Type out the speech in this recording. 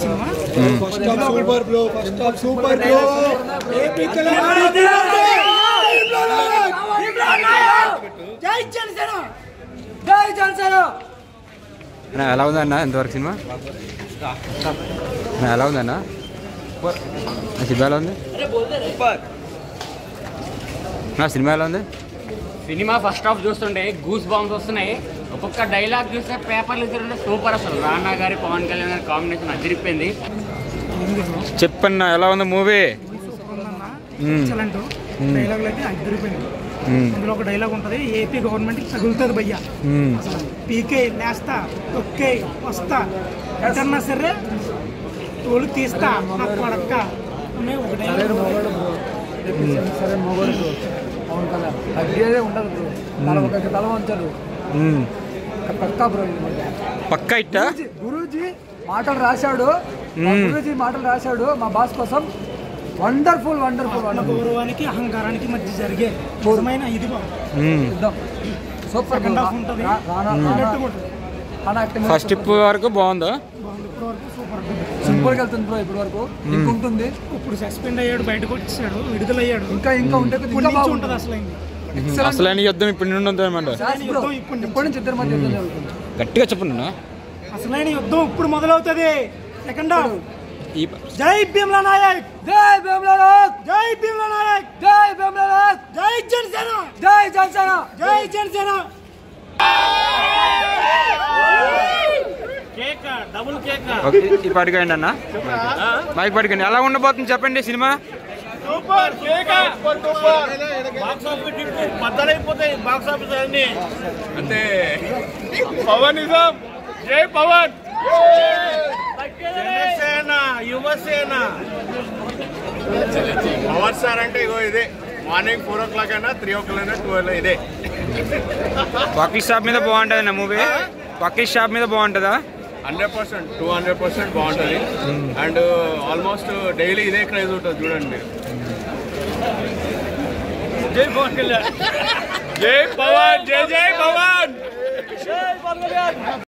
Cinema first half super bro first half super bro AP Telangana జై జనసేన జై జనసేన అన్న ఎలా ఉందన్న ఎంతవరకు సినిమా అన్న ఎలా ఉందన్న నా సినిమా ఎలా ఉంది నా సినిమా ఎలా ఉంది సినిమా ఫస్ట్ హాఫ్ చూస్తుంటే గూస్ బాంబ్స్ వస్తున్నాయి ఒక్కొక్క డైలాగ్ చూస్తే పేపర్లు తిరుగుతుంటే సూపర్ అసలు రానా గారి పవన్ కళ్యాణ్ గారి కాంబినేషన్ అదిరిపోయింది చెప్పన్న ఎలా ఉంది మూవీ ఎక్సలెంట్ డైలాగులు అయితే అదిరిపోయింది అందులో ఒక డైలాగ్ ఉంటది ఏపీ గవర్నమెంట్ తగులుతుంది భయ్యా అసలు పీకే లేస్తా తొక్కే వస్తా ఎటన్నా సరే తోలు తీస్తా నా కొడక్క అనే ఒక డైలాగ్ సరే మొగడు బ్రో పవన్ కళ్యాణ్ తగ్గేదే ఉండదు బ్రో తల ఒక తల వంచాడు పక్కా బ్రో ఇది మనకి. పక్క ఇట్టా గురూజీ గురూజీ మాటలు రాశాడు మా గురూజీ మాటలు రాశాడు మా బాస్ కోసం వండర్ఫుల్ వండర్ఫుల్ ఆత్మ వండర్ఫుల్ గౌరవానికి అహంకారానికి మధ్య జరిగే ఘోరమైన ఇది బాగుంది. చూద్దాం సూపర్ Second half ఉంటది. ఫస్ట్ ఇప్పు వరకు బాగుందా బాగుంది ఇప్పటి వరకు సూపర్ సింపుల్ గా వెళ్తుంది బ్రో ఇప్పటి వరకు ఇంకా ఉంటుంది ఇప్పుడు సస్పెండ్ అయ్యాడు బయటకు వచ్చేసాడు విడుదలయ్యాడు ఇంకా ఇంకా ఉంటే ఇప్పటి ఇంకా నుంచి బాగుంటుంది ఉంటుంది అసలు అయింది అసలైన యుద్ధం ఇప్పుడు నుండి ఉందన్నమాట అసలైన యుద్ధం ఇప్పటి నుంచి ఇప్పటి నుంచి ఇద్దరి మధ్య యుద్ధం జరుగుతుంది గట్టిగా చెప్పండి అసలైన యుద్ధం ఇప్పుడు మొదలవుతుంది సెకండ్ హాఫ్ ఈ జై భీమ్లా నాయక్ జై భీమలారాజ్ జై భీమ్లా నాయక్ జై భీమలారాజ్ జై జనసేన జై జనసేన జై జనసేన ఓకే, ఈ పడికండి అన్న మైక్ పడికండి ఎలా ఉండబోతుంది చెప్పండి సినిమా బద్దలైపోతాయి బాక్స్ ఆఫీస్ అన్ని అంతే పవన్ నిజం జై పవన్ జనసేన యువసేన పవర్ స్టార్ అంటే ఇగో ఇదే మార్నింగ్ ఫోర్ ఓ క్లాక్ అయినా త్రీ ఓ క్లాక్ అయినా ట్వెల్వ్ ఇదే వకీల్ షాప్ మీద బాగుంటుంది నా మూవీ వకీల్ షాప్ మీద బాగుంటుందా hundred percent two hundred percent బాగుంటుంది అండ్ ఆల్మోస్ట్ డైలీ ఇదే క్రైజ్ ఉంటుంది చూడండి జై పవన్ కళ్యాణ్ జై పవన్ జై జై పవన్